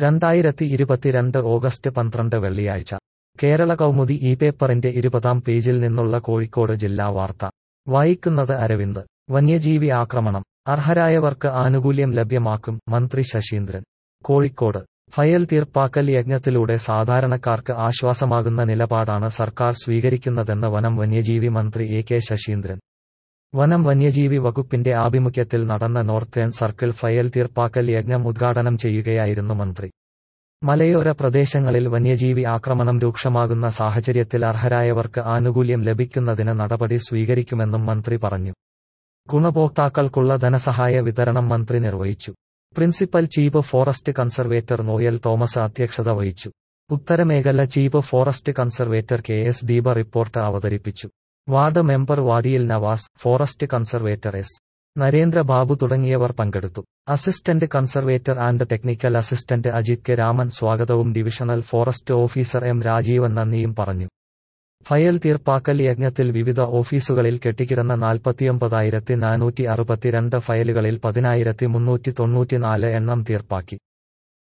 രണ്ടായിരത്തി ഇരുപത്തിരണ്ട് ഓഗസ്റ്റ് പന്ത്രണ്ട് വെള്ളിയാഴ്ച കേരള കൗമുദി ഈ പേപ്പറിന്റെ ഇരുപതാം പേജിൽ നിന്നുള്ള കോഴിക്കോട് ജില്ലാ വാർത്ത വായിക്കുന്നത് അരവിന്ദ് വന്യജീവി ആക്രമണം അർഹരായവർക്ക് ആനുകൂല്യം ലഭ്യമാക്കും മന്ത്രി ശശീന്ദ്രൻ കോഴിക്കോട് ഫയൽ തീർപ്പാക്കൽ യജ്ഞത്തിലൂടെ സാധാരണക്കാർക്ക് ആശ്വാസമാകുന്ന നിലപാടാണ് സർക്കാർ സ്വീകരിക്കുന്നതെന്ന് വനം വന്യജീവി മന്ത്രി എ കെ ശശീന്ദ്രൻ വനം വന്യജീവി വകുപ്പിന്റെ ആഭിമുഖ്യത്തിൽ നടന്ന നോർത്തേൺ സർക്കിൾ ഫയൽ തീർപ്പാക്കൽ യജ്ഞം ഉദ്ഘാടനം ചെയ്യുകയായിരുന്നു മന്ത്രി മലയോര പ്രദേശങ്ങളിൽ വന്യജീവി ആക്രമണം രൂക്ഷമാകുന്ന സാഹചര്യത്തിൽ അർഹരായവർക്ക് ആനുകൂല്യം ലഭിക്കുന്നതിന് നടപടി സ്വീകരിക്കുമെന്നും മന്ത്രി പറഞ്ഞു ഗുണഭോക്താക്കൾക്കുള്ള ധനസഹായ വിതരണം മന്ത്രി നിർവഹിച്ചു principal chief forest conservator Noel Thomas അധ്യക്ഷത വഹിച്ചു ഉത്തരമേഖല chief forest conservator K S Deepa report അവതരിപ്പിച്ചു ward member Vadiyil Navas forest conservator S Narendrababu തുടങ്ങിയവർ പങ്കെടുത്തു assistant conservator and technical assistant Ajith K Raman സ്വാഗതവും divisional forest officer M Rajeevan നന്ദിയും പറഞ്ഞു ഫയൽ തീർപ്പാക്കൽ യജ്ഞത്തിൽ വിവിധ ഓഫീസുകളിൽ കെട്ടിക്കിടന്ന നാൽപ്പത്തിയൊമ്പതായിരത്തി നാനൂറ്റി അറുപത്തിരണ്ട് ഫയലുകളിൽ പതിനായിരത്തി മുന്നൂറ്റി തൊണ്ണൂറ്റിനാല് എണ്ണം തീർപ്പാക്കി